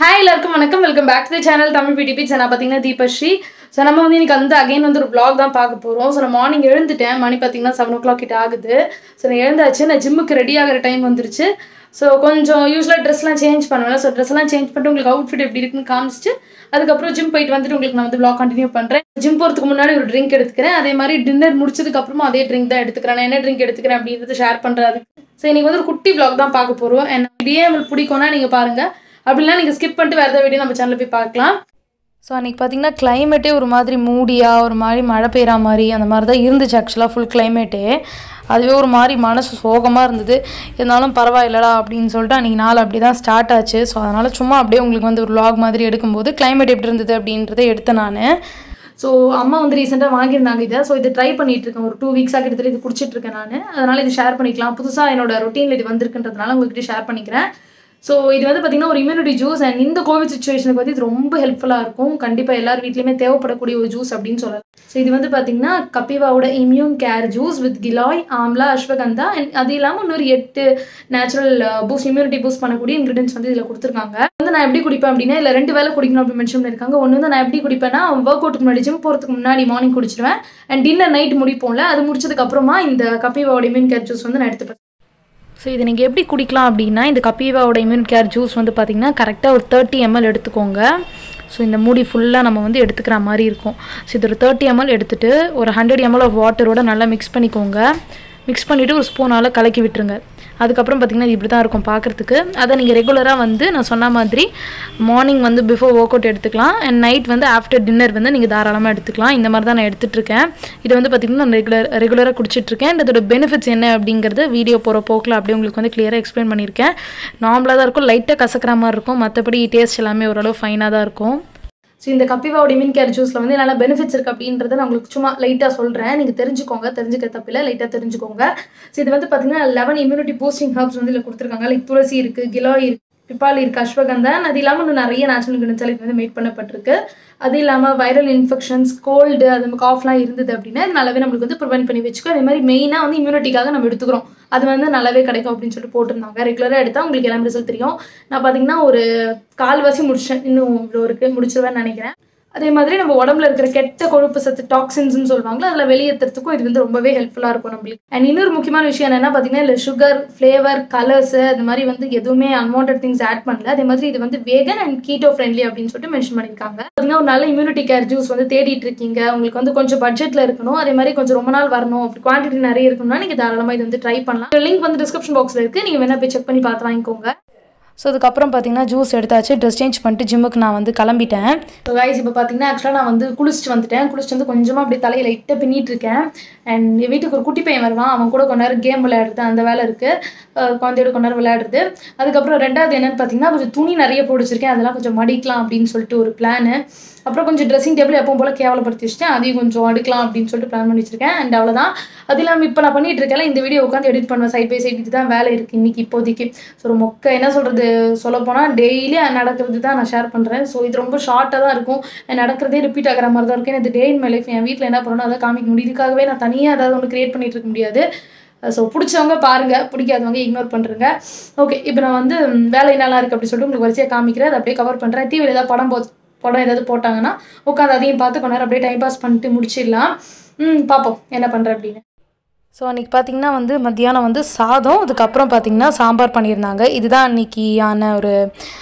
hi எல்லாருக்கும் வணக்கம் welcome back to the channel Tamil PDP நான் பார்த்தீங்கன்னா தீபஸ்ரீ ஸோ நம்ம வந்து இன்னைக்கு வந்து அகைன் வந்து ஒரு vlog தான் பார்க்க போகிறோம் ஸோ நான் மார்னிங் எழுந்துட்டேன் மணி பார்த்தீங்கன்னா செவன் ஓ கிளாக் கிட்ட ஆகுது ஸோ நான் எழுந்தாச்சு நான் ஜிம்முக்கு ரெடி ஆகிற டைம் வந்துருச்சு ஸோ கொஞ்சம் யூஸ்வலாக ட்ரெஸ்லாம் சேஞ்ச் பண்ணுவேன் ஸோ ட்ரெஸ்லாம் சேஞ்ச் பண்ணிட்டு உங்களுக்கு அவுட்ஃபிட் எப்படி இருக்குன்னு காமிச்சிட்டு அதுக்கப்புறம் ஜிம் போயிட்டு வந்துட்டு உங்களுக்கு நான் வந்து vlog கண்டினியூ பண்ணுறேன் ஜிம் போகிறதுக்கு முன்னாடி ஒரு ட்ரிங்க் எடுத்துக்கிறேன் அதே மாதிரி டின்னர் முடிச்சதுக்கு அப்புறமா அதே ட்ரிங்க் தான் எடுத்துக்கிறேன் நான் என்ன ட்ரிங்க் எடுத்துக்கிறேன் அப்படின்றத ஷேர் பண்ணுறது ஸோ இன்னைக்கு வந்து ஒரு குட்டி vlog தான் பார்க்க போகிறோம் அண்ட் இதே உங்களுக்கு பிடிக்கும்னா நீங்கள் பாருங்கள் அப்படிலாம் நீங்கள் ஸ்கிப் பண்ணிட்டு வேறு ஏதாவது வீடியோ நம்ம சேனலில் போய் பார்க்கலாம் ஸோ அன்றைக்கி பார்த்தீங்கன்னா கிளைமேட்டே ஒரு மாதிரி மூடியாக ஒரு மாதிரி மழை பெய்கிற மாதிரி அந்த மாதிரி தான் இருந்துச்சு ஆக்சுவலாக ஃபுல் கிளைமேட்டே அதுவே ஒரு மாதிரி மனசு சோகமாக இருந்தது இருந்தாலும் பரவாயில்லடா அப்படின்னு சொல்லிட்டு அன்றைக்கி நாள் அப்படி தான் ஸ்டார்ட் ஆச்சு ஸோ அதனால் சும்மா அப்படியே உங்களுக்கு வந்து ஒரு vlog மாதிரி எடுக்கும்போது கிளைமேட் எப்படி இருந்தது அப்படின்றத எடுத்தேன் நான் ஸோ அம்மா வந்து ரீசெண்டாக வாங்கியிருந்தாங்க இதை ஸோ இதை ட்ரை பண்ணிட்டு இருக்கேன் ஒரு டூ வீக்ஸாக கிட்டத்தட்ட இது குடிச்சிட்டு இருக்கேன் நான் அதனால் இது ஷேர் பண்ணிக்கலாம் புதுசாக என்னோட ரொட்டீனில் இது வந்திருக்குன்றதுனால உங்ககிட்ட ஷேர் பண்ணிக்கிறேன் ஸோ இது வந்து பார்த்தீங்கன்னா ஒரு இம்யூனிட்டி ஜூஸ் அண்ட் இந்த கோவிட் சுச்சுவேஷனுக்கு வந்து இது ரொம்ப ஹெல்ப்ஃபுல்லாக இருக்கும் கண்டிப்பாக எல்லார் வீட்லையுமே தேவைப்படக்கூடிய ஒரு ஜூஸ் அப்படின்னு சொல்லலாம் ஸோ இது வந்து பார்த்தீங்கன்னா கப்பிவாவோட immune care juice with giloy amla ashwagandha and அது இல்லாமல் இன்னொரு எட்டு நேச்சுரல் பூஸ்ட் இம்யூனிட்டி பூஸ்ட் பண்ணக்கூடிய இன்க்ரீடியன்ஸ் வந்து இதில் கொடுத்துருக்காங்க வந்து நான் எப்படி குடிப்பேன் அப்படின்னா இல்லை ரெண்டு வேலை குடிக்கணும் அப்படின்னு மென்ஷன் பண்ணியிருக்காங்க ஒன்று வந்து நான் எப்படி குடிப்பேன்னா ஒர்க் அவுட்டுக்கு முன்னாடி ஜிம் போகிறதுக்கு முன்னாடி மார்னிங் குடிச்சிடுவேன் அண்ட் டின்னர் நைட் முடிப்போம்ல அது முடிச்சதுக்கு அப்புறமா இந்த கப்பிவாவோட இம்யூன் கேர் ஜூஸ் வந்து நான் எடுத்துப்பேன் ஸோ இது நீங்கள் எப்படி குடிக்கலாம் அப்படின்னா இந்த கப்பீவாவோட இம்யூன் கேர் ஜூஸ் வந்து பார்த்திங்கன்னா கரெக்டாக ஒரு தேர்ட்டி எம்எல் எடுத்துக்கோங்க ஸோ இந்த மூடி ஃபுல்லாக நம்ம வந்து எடுத்துக்கிற மாதிரி இருக்கும் ஸோ இது ஒரு தேர்ட்டி எம்எல் எடுத்துகிட்டு ஒரு ஹண்ட்ரட் எம்எல் ஆஃப் வாட்டரோட நல்லா மிக்ஸ் பண்ணிக்கோங்க மிக்ஸ் பண்ணிவிட்டு ஒரு ஸ்பூனால் கலக்கி விட்டுருங்க அதுக்கப்புறம் பார்த்திங்கன்னா இது இப்படி தான் இருக்கும் பார்க்குறதுக்கு அதை நீங்கள் ரெகுலராக வந்து நான் சொன்ன மாதிரி மார்னிங் வந்து பிஃபோர் ஒர்க் அவுட் எடுத்துக்கலாம் அண்ட் நைட் வந்து ஆஃப்டர் டின்னர் வந்து நீங்கள் தாராளமாக எடுத்துக்கலாம் இந்த மாதிரி தான் நான் எடுத்துகிட்ருக்கேன் இது வந்து பார்த்திங்கன்னா நான் ரெகுலர் ரெகுலராக குடிச்சிட்ருக்கேன் and அதோட பெனிஃபிட்ஸ் என்ன அப்படிங்கிறது வீடியோ போகிற போக்கில் அப்படியே உங்களுக்கு வந்து கிளியராக எக்ஸ்பிளைன் பண்ணியிருக்கேன் நார்மலாக தான் இருக்கும் லைட்டாக கசக்கிற மாதிரி இருக்கும் மற்றபடி டேஸ்ட் எல்லாமே ஓரளவு ஃபைனாக தான் இருக்கும் ஸோ இந்த கப்பிவாவோட இம்யூன் கேர் ஜூஸில் வந்து என்னென்ன பெனிஃபிட்ஸ் இருக்குது அப்படின்றத நான் உங்களுக்கு சும்மா லைட்டாக சொல்கிறேன் நீங்கள் தெரிஞ்சுக்கோங்க தெரிஞ்சுக்க தப்பில்லை லைட்டாக தெரிஞ்சுக்கோங்க ஸோ இது வந்து பார்த்தீங்கன்னா லெவன் இம்யூனிட்டி பூஸ்டிங் ஹர்ப்ஸ் வந்து இதில் கொடுத்துருக்காங்க லைக் துளசி இருக்குது கிலாய் இருக்குது பிப்பாலி இருக்குது அஸ்வகந்தன் அது இல்லாமல் இன்னும் நிறைய நேச்சுரல் இன்கிரீடியன்ஸ் இது வந்து மேட் பண்ணப்பட்டிருக்கு அது இல்லாமல் வைரல் இன்ஃபெக்ஷன்ஸ் கோல்டு அது காஃப்லாம் இருந்தது அப்படின்னா இது நல்லாவே நம்மளுக்கு வந்து ப்ரிவென்ட் பண்ணி வச்சுக்கோ அதே மாதிரி மெயினாக வந்து இம்யூனிட்டிக்காக நம்ம எடுத்துக்கிறோம் அது வந்து நல்லாவே கிடைக்கும் அப்படின்னு சொல்லிட்டு போட்டிருந்தாங்க ரெகுலராக எடுத்தால் உங்களுக்கு எல்லாமே ரிசல்ட் தெரியும் நான் பார்த்தீங்கன்னா ஒரு கால்வாசி முடிச்சேன் இன்னும் இவ்வளோ இருக்குது முடிச்சிருவேன்னு நினைக்கிறேன் அதே மாதிரி நம்ம உடம்புல இருக்கிற கெட்ட கொழுப்பு சத்து டாக்ஸின்ஸ்னு சொல்லுவாங்களா அதில் வெளியேற்றுறதுக்கும் இது வந்து ரொம்பவே ஹெல்ப்ஃபுல்லாக இருக்கும் நம்மளுக்கு அண்ட் இன்னொரு முக்கியமான விஷயம் என்னென்னா பார்த்தீங்கன்னா இல்லை சுகர் ஃப்ளேவர் கலர்ஸ் அது மாதிரி வந்து எதுவுமே அன்வான்ட் திங்ஸ் ஆட் பண்ணல அதே மாதிரி இது வந்து வேகன் அண்ட் கீட்டோ ஃப்ரெண்ட்லி அப்படின்னு சொல்லிட்டு மென்ஷன் பண்ணியிருக்காங்க பார்த்தீங்கன்னா ஒரு நல்ல இம்யூனிட்டி கேர் ஜூஸ் வந்து தேடிட்டு இருக்கீங்க உங்களுக்கு வந்து கொஞ்சம் பட்ஜெட்டில் இருக்கணும் அதே மாதிரி கொஞ்சம் ரொம்ப நாள் வரணும் அப்படி குவான்டிட்டி நிறைய இருக்கணும்னா நீங்கள் தாராளமாக இது வந்து ட்ரை பண்ணலாம் லிங்க் வந்து டிஸ்கிரிப்ஷன் பாக்ஸில் இருக்குது நீங்கள் வேணால் போய் செக் பண்ணி பார்த்து வாங்கிக்கோங்க ஸோ அதுக்கப்புறம் பார்த்தீங்கன்னா ஜூஸ் எடுத்தாச்சு ட்ரெஸ் சேஞ்ச் பண்ணிட்டு ஜிம்முக்கு நான் வந்து கிளம்பிட்டேன் ஸோ கைஸ் இப்போ பார்த்தீங்கன்னா ஆக்சுவலாக நான் வந்து குளிச்சுட்டு வந்துட்டேன் குளிச்சுட்டு வந்து கொஞ்சமாக அப்படியே தலையை லைட்டாக பின்னிட்டு இருக்கேன் அண்ட் என் வீட்டுக்கு ஒரு குட்டி பையன் வருவான் அவன் கூட கொஞ்ச நேரம் கேம் விளையாடுறது அந்த வேலை இருக்குது குழந்தையோட கொஞ்ச நேரம் விளையாடுறது அதுக்கப்புறம் ரெண்டாவது என்னன்னு பார்த்தீங்கன்னா கொஞ்சம் துணி நிறைய போடிச்சிருக்கேன் அதெல்லாம் கொஞ்சம் மடிக்கலாம் அப்படின்னு சொல்லிட்டு ஒரு பிளானு அப்புறம் கொஞ்சம் ட்ரெஸ்ஸிங் டேபிள் எப்பவும் போல் கேவலப்படுத்தி வச்சுட்டேன் அதையும் கொஞ்சம் அடுக்கலாம் அப்படின்னு சொல்லிட்டு பிளான் பண்ணி வச்சிருக்கேன் அண்ட் அவ்வளோதான் அது இல்லாமல் இப்போ நான் பண்ணிட்டு இருக்கேன் இந்த வீடியோ உட்காந்து எடிட் பண்ணுவேன் சைட் பை சைட் இதுதான் வேலை இருக்குது இன்னைக்கு இப்போதைக்கு ஸோ ஒரு மொக்க என்ன சொல்கிறது சொல்ல போனால் டெய்லி நடக்கிறது தான் நான் ஷேர் பண்ணுறேன் ஸோ இது ரொம்ப ஷார்ட்டாக தான் இருக்கும் நடக்கிறதே ரிப்பீட் ஆகிற மாதிரி தான் இருக்கும் இது டே இன் மை லைஃப் என் வீட்டில் என்ன பண்ணணும் அதை காமிக்க முடியும் இதுக்காகவே நான் தனியாக ஏதாவது ஒன்று கிரியேட் பண்ணிட்டு இருக்க முடியாது ஸோ பிடிச்சவங்க பாருங்க பிடிக்காதவங்க இக்னோர் பண்ணுறங்க ஓகே இப்போ நான் வந்து ம், வேலை நல்லா இருக்குது அப்படின்னு சொல்லிட்டு உங்களுக்கு வரிசையாக காமிக்கிறேன் அதை அப்படியே கவர் பண்ணுறேன் டிவியில் ஏதாவது படம் போ படம் ஏதாவது போட்டாங்கன்னா உட்காந்து அதையும் பார்த்து கொஞ்ச நேரம் அப்படியே டைம் பாஸ் பண்ணிட்டு முடிச்சிடலாம் ம் பார்ப்போம் என்ன பண்ணுறேன் அப்படின்னு ஸோ அன்றைக்கி பார்த்தீங்கன்னா வந்து மத்தியானம் வந்து சாதம் அதுக்கப்புறம் பார்த்தீங்கன்னா சாம்பார் பண்ணியிருந்தாங்க இதுதான் அன்றைக்கியான ஒரு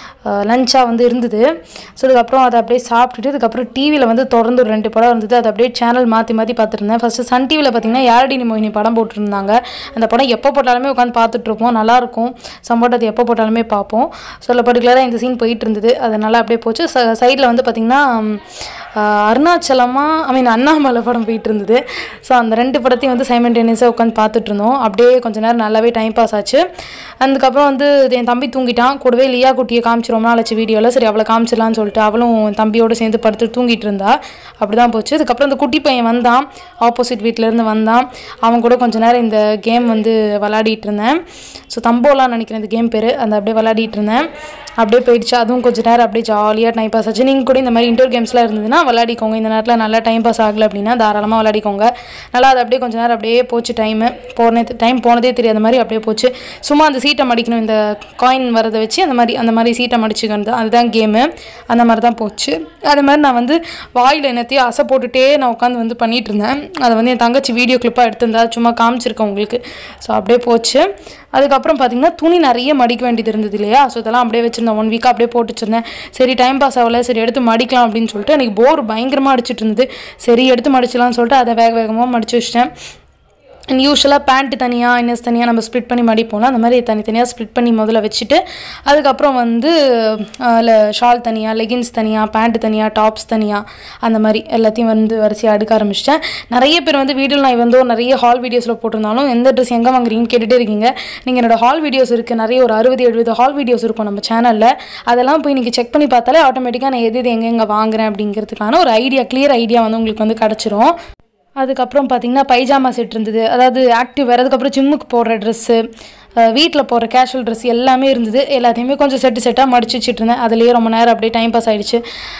லஞ்சாக வந்து இருந்தது ஸோ அதுக்கப்புறம் அதை அப்படியே சாப்பிட்டுட்டு அதுக்கப்புறம் டிவியில் வந்து தொடர்ந்து ஒரு ரெண்டு படம் இருந்தது அதை அப்படியே சேனல் மாற்றி மாற்றி பார்த்துருந்தேன் ஃபஸ்ட்டு சன் டிவியில் பார்த்தீங்கன்னா யாரடி மோகினி படம் போட்டிருந்தாங்க அந்த படம் எப்போ போட்டாலுமே உட்காந்து பார்த்துட்ருப்போம் நல்லாயிருக்கும் சம்போட் அது எப்போ போட்டாலுமே பார்ப்போம் ஸோ பர்டிகுலராக இந்த சீன் போயிட்டு இருந்தது அது நல்லா அப்படியே போச்சு ச சைடில் வந்து பார்த்திங்கன்னா அருணாச்சலமாக ஐ மீன் அண்ணாமலை படம் போயிட்டு இருந்தது ஸோ அந்த ரெண்டு படத்தையும் வந்து சைமண்டேனியஸாக உட்காந்து பார்த்துட்டு இருந்தோம் அப்படியே கொஞ்ச நேரம் நல்லாவே டைம் பாஸ் ஆச்சு அதுக்கப்புறம் வந்து என் தம்பி தூங்கிட்டான் கூடவே லியா குட்டியை காமிச்சு ரொம்ப நாள் ஆச்சு வீடியோவில் சரி அவளை காமிச்சிடலான்னு சொல்லிட்டு அவளும் என் தம்பியோடு சேர்ந்து படுத்து தூங்கிட்டு இருந்தா அப்படி தான் போச்சு அதுக்கப்புறம் அந்த குட்டி பையன் வந்தான் ஆப்போசிட் வீட்டிலேருந்து வந்தான் அவன் கூட கொஞ்ச நேரம் இந்த கேம் வந்து விளையாடிட்டு இருந்தேன் ஸோ தம்போலான்னு நினைக்கிறேன் இந்த கேம் பேர் அந்த அப்படியே விளையாடிட்டு இருந்தேன் அப்படியே போயிடுச்சு அதுவும் கொஞ்ச நேரம் அப்படியே ஜாலியாக டைம் பாஸ் ஆச்சு நீங்கள் கூட இந்த மாதிரி இன்டோர் கேம்ஸ்லாம் இருந்ததுன்னா விளையாடிக்கோங்க இந்த நேரத்தில் நல்லா டைம் பாஸ் ஆகலை அப்படின்னா தாராளமாக விளையாடிக்கோங்க நல்லா அது அப்படியே கொஞ்ச நேரம் அப்படியே போச்சு டைமு போனே டைம் போனதே தெரியாத மாதிரி அப்படியே போச்சு சும்மா அந்த சீட்டை மடிக்கணும் இந்த காயின் வரதை வச்சு அந்த மாதிரி அந்த மாதிரி சீட்டை மடிச்சுக்கிறது அதுதான் கேமு அந்த மாதிரி தான் போச்சு அது மாதிரி நான் வந்து வாயில் என்னத்தையும் அசை போட்டுட்டே நான் உட்காந்து வந்து பண்ணிட்டு இருந்தேன் அதை வந்து என் தங்கச்சி வீடியோ கிளிப்பாக எடுத்திருந்தா சும்மா காமிச்சிருக்கேன் உங்களுக்கு ஸோ அப்படியே போச்சு அதுக்கப்புறம் பார்த்தீங்கன்னா துணி நிறைய மடிக்க வேண்டியது இருந்தது இல்லையா ஸோ இதெல்லாம் அப்படியே வச்சிருந்தேன் ஒன் வீக்காக அப்படியே போட்டு வச்சிருந்தேன் சரி டைம் பாஸ் ஆகல சரி எடுத்து மடிக்கலாம் அப்படின்னு சொல்லிட்டு எனக்கு போர் பயங்கரமாக அடிச்சிட்டு இருந்தது சரி எடுத்து மடிச்சலாம்னு சொல்லிட்டு அதை வேக வேகமாக மடிச்சு வச்சிட்டேன் அண்ட் யூஸ்வலாக பேண்ட்டு தனியாக இன்னஸ் தனியாக நம்ம ஸ்ப்ளிட் பண்ணி மடிப்போம்ல அந்த மாதிரி தனித்தனியாக ஸ்ப்ளிட் பண்ணி முதல்ல வச்சுட்டு அதுக்கப்புறம் வந்து அதில் ஷால் தனியாக லெகின்ஸ் தனியாக பேண்ட்டு தனியாக டாப்ஸ் தனியாக அந்த மாதிரி எல்லாத்தையும் வந்து வரிசையாக அடுக்க ஆரம்பிச்சிட்டேன் நிறைய பேர் வந்து வீடியோவில் நான் வந்து நிறைய ஹால் வீடியோஸில் போட்டிருந்தாலும் எந்த ட்ரெஸ் எங்கே வாங்குறீங்கன்னு கேட்டுகிட்டே இருக்கீங்க நீங்கள் என்னோட ஹால் வீடியோஸ் இருக்குது நிறைய ஒரு அறுபது எழுபது ஹால் வீடியோஸ் இருக்கும் நம்ம சேனலில் அதெல்லாம் போய் நீங்கள் செக் பண்ணி பார்த்தாலே ஆட்டோமேட்டிக்காக நான் எது எது எங்கெங்கே வாங்குறேன் அப்படிங்கிறதுக்கான ஒரு ஐடியா கிளியர் ஐடியா வந்து உங்களுக்கு வந்து கிடச்சிரும் அதுக்கப்புறம் பார்த்தீங்கன்னா பைஜாமா செட் இருந்தது அதாவது ஆக்டிவ் வேறு அதுக்கப்புறம் ஜிம்முக்கு போடுற ட்ரெஸ்ஸு வீட்டில் போடுற கேஷுவல் ட்ரெஸ் எல்லாமே இருந்தது எல்லாத்தையுமே கொஞ்சம் செட்டு செட்டாக மடிச்சு வச்சுட்டு இருந்தேன் அதுலேயே ரொம்ப நேரம் அப்படியே டைம் பாஸ் ஆகிடுச்சு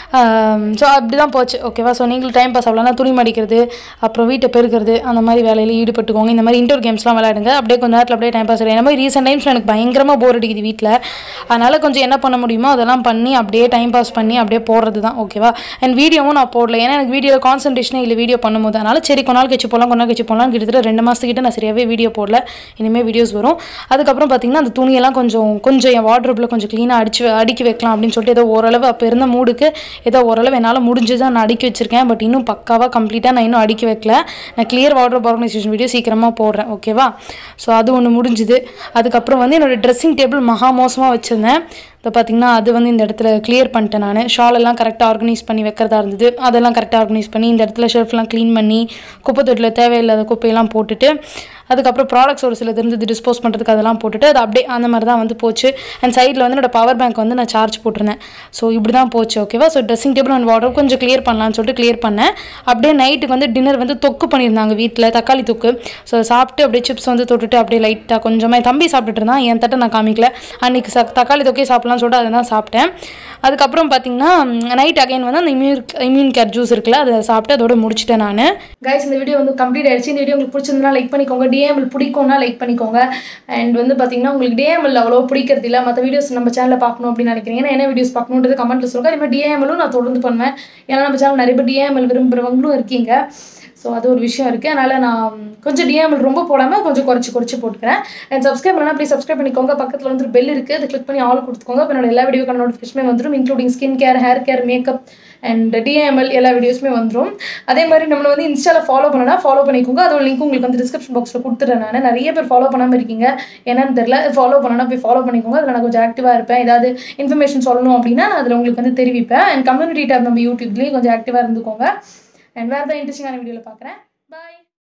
ஸோ அப்படி தான் போச்சு ஓகேவா ஸோ நீங்களும் டைம் பாஸ் ஆகலன்னா துணி மடிக்கிறது அப்புறம் வீட்டை பெருக்கிறது அந்த மாதிரி வேலையில் ஈடுபட்டுக்கோங்க இந்த மாதிரி இன்டோர் கேம்ஸ்லாம் விளையாடுங்க அப்படியே கொஞ்ச நேரத்தில் அப்படியே டைம் பாஸ் ஆகிடும் இந்த மாதிரி ரீசெண்ட் டைம்ஸில் எனக்கு பயங்கரமாக போர் அடிக்குது வீட்டில் அதனால் கொஞ்சம் என்ன பண்ண முடியுமோ அதெல்லாம் பண்ணி அப்படியே டைம் பாஸ் பண்ணி அப்படியே போடுறது தான் ஓகேவா அண்ட் வீடியோவும் நான் போடல ஏன்னா எனக்கு வீடியோவில் கான்சன்ட்ரேஷனே இல்லை வீடியோ பண்ணும்போது அதனால் சரி கொஞ்ச நாள் கழிச்சு போகலாம் கொஞ்ச நாள் கழிச்சு போகலாம் கிட்டத்தட்ட ரெண்டு மாதத்துக்கிட்ட நான் சரியாகவே வீடியோ போடல இனிமேல் வீடியோஸ் வரும் அதுக்கப்புறம் பார்த்தீங்கன்னா அந்த துணியெல்லாம் கொஞ்சம் கொஞ்சம் என் வார்ட்ரோப்பில் கொஞ்சம் க்ளீனாக அடிச்சு அடுக்கி வைக்கலாம் அப்படின்னு சொல்லிட்டு ஏதோ ஓரளவு அப்போ இருந்த மூடுக்கு ஏதோ ஓரளவு என்னால் முடிஞ்சது நான் அடுக்கி வச்சிருக்கேன் பட் இன்னும் பக்காவாக கம்ப்ளீட்டாக நான் இன்னும் அடுக்கி வைக்கல நான் கிளியர் வார்ட்ரோப் ஆர்கனைசேஷன் வீடியோ சீக்கிரமாக போடுறேன் ஓகேவா ஸோ அது ஒன்று முடிஞ்சுது அதுக்கப்புறம் வந்து என்னோடய ட்ரெஸ்ஸிங் டேபிள் மகா மோசமாக வச்சுருந்தேன் இப்போ பார்த்தீங்கன்னா அது வந்து இந்த இடத்துல கிளியர் பண்ணிட்டேன் நான் ஷால் எல்லாம் கரெக்டாக ஆர்கனைஸ் பண்ணி வைக்கிறதா இருந்தது அதெல்லாம் கரெக்டாக ஆர்கனைஸ் பண்ணி இந்த இடத்துல ஷெல்ஃப்லாம் க்ளீன் பண்ணி குப்பை தொட்டில் தேவையில்லாத குப்பையெல்லாம் போட்டுட்டு அதுக்கப்புறம் ப்ராடக்ட்ஸ் ஒரு சிலது இருந்தது டிஸ்போஸ் பண்ணுறதுக்கு அதெல்லாம் போட்டுட்டு அது அப்படியே அந்த மாதிரி தான் வந்து போச்சு அண்ட் சைடில் வந்து என்னோட பவர் பேங்க் வந்து நான் சார்ஜ் போட்டிருந்தேன் ஸோ இப்படி தான் போச்சு ஓகேவா so dressing table and water கொஞ்சம் கிளியர் பண்ணலாம்னு சொல்லிட்டு கிளியர் பண்ணேன் அப்படியே நைட்டுக்கு வந்து டின்னர் வந்து தொக்கு பண்ணியிருந்தாங்க வீட்டில் தக்காளி தொக்கு ஸோ சாப்பிட்டு அப்படியே சிப்ஸ் வந்து தொட்டுட்டு அப்படியே லைட்டாக கொஞ்சமாக தம்பி சாப்பிட்டுட்டு இருந்தான் என் தட்டை நான் காமிக்கல அன்றைக்கி ச தக்காளி தொக்கே சாப்பிட்லாம்னு சொல்லிட்டு அதை தான் சாப்பிட்டேன் அதுக்கப்புறம் பார்த்தீங்கன்னா நைட் அகைன் வந்து அந்த இம்யூன் இம்யூன் கேர் ஜூஸ் இருக்குல்ல அதை சாப்பிட்டு அதோட முடிச்சிட்டேன் நான் கைஸ் இந்த வீடியோ வந்து கம்ப்ளீட் ஆயிடுச்சு இந்த வீடியோ உங்களுக்கு பிடிச்சிருந்தா லைக் பண்ணிக்கோங்க டிஎம்எல் பிடிக்கும்னா லைக் பண்ணிக்கோங்க அண்ட் வந்து பார்த்தீங்கன்னா உங்களுக்கு டிஎம்எல் அவ்வளோ பிடிக்கிறது இல்லை மற்ற வீடியோஸ் நம்ம சேனலில் பார்க்கணும் அப்படின்னு நினைக்கிறீங்க என்ன வீடியோஸ் பார்க்கணுன்றது கமெண்ட்டில் சொல்லுங்கள் அதே மாதிரி டிஎம்எலும் நான் தொடர்ந்து பண்ணுவேன் ஏன்னா நம்ம சேனல் நிறைய பேர் டிஎம்எல் விரும்புகிறவங்களும் இருக்கீங்க ஸோ அது ஒரு விஷயம் இருக்குது அதனால் நான் கொஞ்சம் டிஎம்எல் ரொம்ப போடாமல் கொஞ்சம் குறைச்சி குறைச்சி போட்டுக்கிறேன் அண்ட் சப்ஸ்கிரைப் பண்ணலாம் ப்ளீஸ் சப்ஸ்கிரைப் பண்ணிக்கோங்க பக்கத்தில் வந்து பெல் இருக்குது அதை கிளிக் பண்ணி ஆல் கொடுத்துக்கோங்க இப்போ என்னோட எல்லா வீடியோக்கான நோட்டிஃபிகேஷனுமே வந்துடும் including skin care hair care makeup and DML எல்லா வீடியோஸுமே வந்துடும் அதே மாதிரி நம்மளை வந்து இன்ஸ்டாவில் ஃபாலோ பண்ணனா ஃபாலோ பண்ணிக்கோங்க அதோட லிங்க் உங்களுக்கு வந்து டிஸ்கிரிப்ஷன் பாக்ஸில் கொடுத்துட்றேன் நான் நிறைய பேர் ஃபாலோ பண்ணாமல் இருக்கீங்க என்னன்னு தெரில ஃபாலோ பண்ணனா போய் ஃபாலோ பண்ணிக்கோங்க அதில் நான் கொஞ்சம் ஆக்டிவாக இருப்பேன் ஏதாவது இன்ஃபர்மேஷன் சொல்லணும் அப்படின்னா நான் அதில் உங்களுக்கு வந்து தெரிவிப்பேன் அண்ட் கம்யூனிட்டி டேப் நம்ம யூடியூப்லேயும் கொஞ்சம் ஆக்டிவாக இருந்துக்கோங்க அண்ட் வேறு தான் இன்ட்ரெஸ்டிங்கான வீடியோவில் பார்க்குறேன் பாய்